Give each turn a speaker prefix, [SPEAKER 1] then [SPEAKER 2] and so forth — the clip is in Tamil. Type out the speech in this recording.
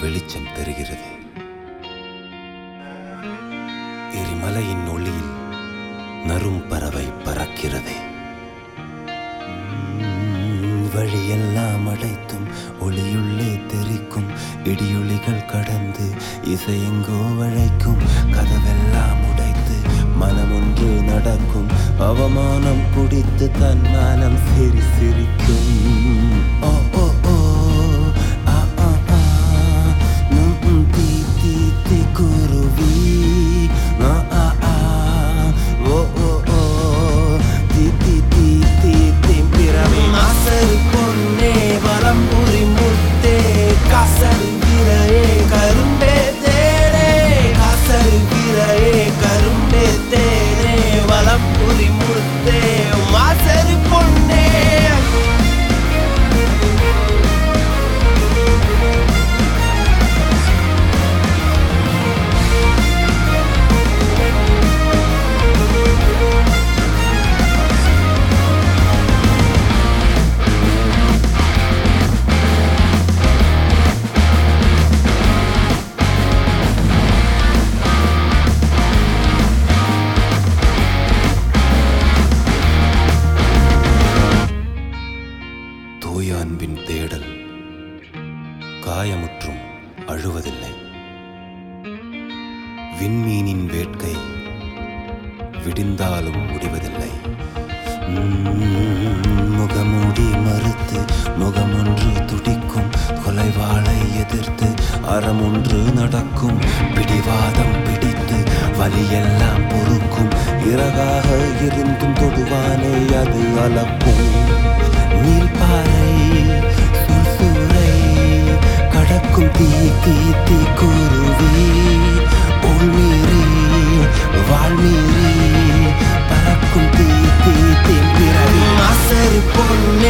[SPEAKER 1] வெளிச்சம் தருகிறது எரிமலையின் ஒளியில் நரும் பறவை பறக்கிறது உம், வழியெல்லாம் அடைத்தும் ஒளியுள்ளே தெரிக்கும் இடியொளிகள் கடந்து இசையெங்கோ வழைக்கும் கதவெல்லாம் உடைத்து மனமொன்று நடக்கும் அவமானம் குடித்து தன் மனம் சிரி சிரிக்கும் ஓ ஓ ஓ ஆ ஆ ஆ நும் உம் தீ தீ தீ குருவி ஆ ஆ ஆ ஓ ஓ ஓ தீ தீ தீ தீ தீ பிறவி மாசரு பொன்னே வலம்புரி முத்தே காசரு வீரரே கரும்பே தேரே காசரு வீரரே கரும்பே தேரே வலம்புரி முத்தே மாசரு பொன்னே தூய அன்பின் தேடல் காயமுற்றும் அழுவதில்லை விண்மீனின் வேட்கை விடிந்தாலும் முடிவதில்லை உம், முகமூடி மறுத்து முகமொன்று துடிக்கும் கொலைவாளை எதிர்த்து அறமொன்று நடக்கும் பிடிவாதம் பிடித்து வலியெல்லாம் பொறுக்கும் இறகாக இருந்தும் தொடுவானே அது அளக்கும் நீல்பாறை சுல்சூரை கடக்கும் தீ தீ தீ குருவி உள்மீறி வாழ்மீறி பறக்கும் தீ தீ தீ பிறவி மாசரு பொன்னே